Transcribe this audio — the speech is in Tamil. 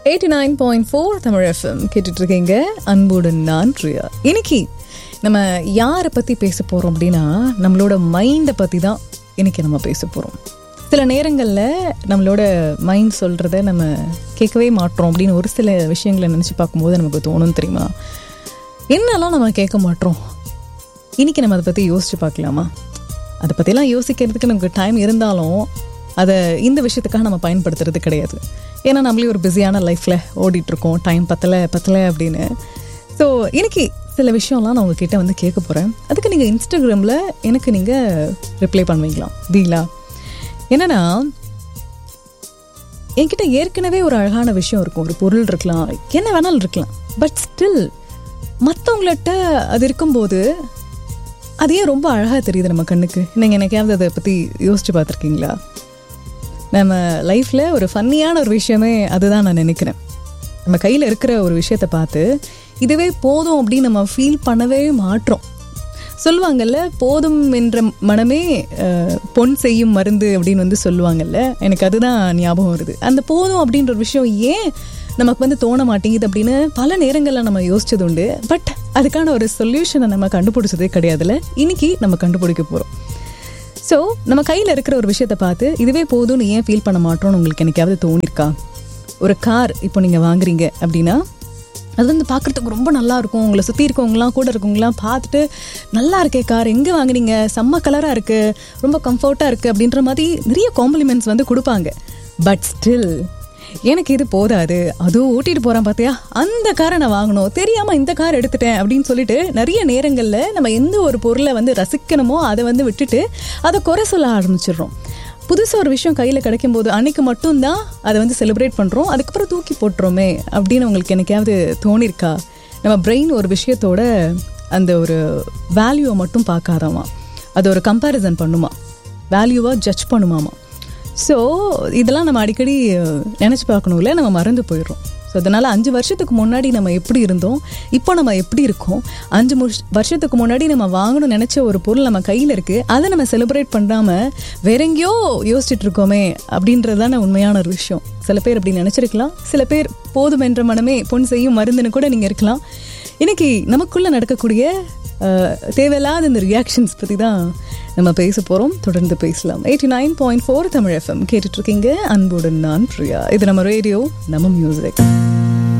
eighty nine point four Tamil FM கேட்டுட்டு இருக்கீங்க அன்புடன் நான் பிரியா இன்னைக்கு நம்ம யாரை பற்றி பேச போகிறோம் அப்படின்னா நம்மளோட மைண்டை பற்றி தான் இன்னைக்கு நம்ம பேச போகிறோம் சில நேரங்களில் நம்மளோட மைண்ட் சொல்கிறத நம்ம கேட்கவே மாட்டோம் அப்படின்னு ஒரு சில விஷயங்களை நினச்சி பார்க்கும்போது நமக்கு தோணும் தெரியுமா என்னெல்லாம் நம்ம கேட்க மாட்டோம் இன்னைக்கு நம்ம அதை பற்றி யோசிச்சு பார்க்கலாமா அதை பற்றிலாம் யோசிக்கிறதுக்கு நமக்கு டைம் இருந்தாலும் அதை இந்த விஷயத்துக்காக நம்ம பயன்படுத்துறது கிடையாது ஏன்னா நம்மளே ஒரு பிஸியான லைஃப்பில் ஓடிட்டுருக்கோம் டைம் பத்தலை பத்தலை அப்படின்னு ஸோ இன்னைக்கு சில விஷயம்லாம் நான் உங்ககிட்ட வந்து கேட்க போகிறேன் அதுக்கு நீங்கள் இன்ஸ்டாகிராமில் எனக்கு நீங்கள் ரிப்ளை பண்ணுவீங்களா தீங்களா என்னென்னா என்கிட்ட ஏற்கனவே ஒரு அழகான விஷயம் இருக்கும் ஒரு பொருள் இருக்கலாம் என்ன வேணாலும் இருக்கலாம் பட் ஸ்டில் மற்றவங்கள்ட்ட அது இருக்கும்போது அது ஏன் ரொம்ப அழகாக தெரியுது நம்ம கண்ணுக்கு நீங்கள் எனக்காவது அதை பற்றி யோசிச்சு பார்த்துருக்கீங்களா நம்ம லைஃப்பில் ஒரு ஃபன்னியான ஒரு விஷயமே அதுதான் நான் நினைக்கிறேன் நம்ம கையில் இருக்கிற ஒரு விஷயத்தை பார்த்து இதுவே போதும் அப்படின்னு நம்ம ஃபீல் பண்ணவே மாட்டோம் சொல்லுவாங்கல்ல போதும் என்ற மனமே அஹ், பொன் செய்யும் மருந்து அப்படின்னு வந்து சொல்லுவாங்கல்ல எனக்கு அதுதான் ஞாபகம் வருது அந்த போதும் அப்படின்ற ஒரு விஷயம் ஏன் நமக்கு வந்து தோண மாட்டேங்குது அப்படின்னு பல நேரங்களில் நம்ம யோசிச்சது உண்டு பட் அதுக்கான ஒரு சொல்யூஷனை நம்ம கண்டுபிடிச்சதே கிடையாதுல்ல இன்னைக்கு நம்ம கண்டுபிடிக்க போகிறோம் ஸோ நம்ம கையில் இருக்கிற ஒரு விஷயத்தை பார்த்து இதுவே போதும்னு ஏன் ஃபீல் பண்ண மாட்டோம்னு உங்களுக்கு என்னைக்காவது தோணிருக்கா ஒரு கார் இப்போ நீங்கள் வாங்குறீங்க அப்படின்னா அது வந்து பார்க்குறதுக்கு ரொம்ப நல்லா இருக்கும் உங்களை சுற்றி இருக்கவங்களாம் கூட இருக்கவங்களாம் பார்த்துட்டு நல்லா இருக்கே கார் எங்கே வாங்குனீங்க செம்ம கலராக இருக்குது ரொம்ப கம்ஃபர்ட்டாக இருக்குது அப்படின்ற மாதிரி நிறைய காம்ப்ளிமெண்ட்ஸ் வந்து கொடுப்பாங்க பட் ஸ்டில் எனக்கு இது போதாது அதுவும் ஓட்டிட்டு போகிறேன் பார்த்தியா அந்த காரை நான் வாங்கணும் தெரியாமல் இந்த கார் எடுத்துட்டேன் அப்படின்னு சொல்லிட்டு நிறைய நேரங்களில் நம்ம எந்த ஒரு பொருளை வந்து ரசிக்கணுமோ அதை வந்து விட்டுட்டு அதை குறை சொல்ல ஆரம்பிச்சிடுறோம் புதுசாக ஒரு விஷயம் கையில் கிடைக்கும் போது அன்னைக்கு மட்டும்தான் அதை வந்து செலிப்ரேட் பண்ணுறோம் அதுக்கப்புறம் தூக்கி போட்டுறோமே அப்படின்னு உங்களுக்கு என்னைக்காவது தோணிருக்கா நம்ம பிரெயின் ஒரு விஷயத்தோட அந்த ஒரு வேல்யூவை மட்டும் பார்க்காதாமா அது ஒரு கம்பேரிசன் பண்ணுமா வேல்யூவாக ஜட்ஜ் பண்ணுமாமா ஸோ இதெல்லாம் நம்ம அடிக்கடி நினச்சி பார்க்கணும்ல நம்ம மறந்து போயிடுறோம் ஸோ அதனால் அஞ்சு வருஷத்துக்கு முன்னாடி நம்ம எப்படி இருந்தோம் இப்போ நம்ம எப்படி இருக்கோம் அஞ்சு முஷ் வருஷத்துக்கு முன்னாடி நம்ம வாங்கணும்னு நினச்ச ஒரு பொருள் நம்ம கையில் இருக்குது அதை நம்ம செலிப்ரேட் பண்ணாமல் வேற எங்கேயோ யோசிச்சுட்டு இருக்கோமே அப்படின்றது தானே உண்மையான ஒரு விஷயம் சில பேர் அப்படி நினச்சிருக்கலாம் சில பேர் போதும் என்ற மனமே பொன் செய்யும் மருந்துன்னு கூட நீங்கள் இருக்கலாம் இன்னைக்கு நமக்குள்ளே நடக்கக்கூடிய அஹ், தேவையில்லாத இந்த ரியாக்ஷன்ஸ் பற்றி தான் நம்ம பேச போகிறோம் தொடர்ந்து பேசலாம் eighty nine point four Tamil FM கேட்டுட்ருக்கீங்க அன்புடன் நான் பிரியா இது நம்ம ரேடியோ நம்ம மியூசிக்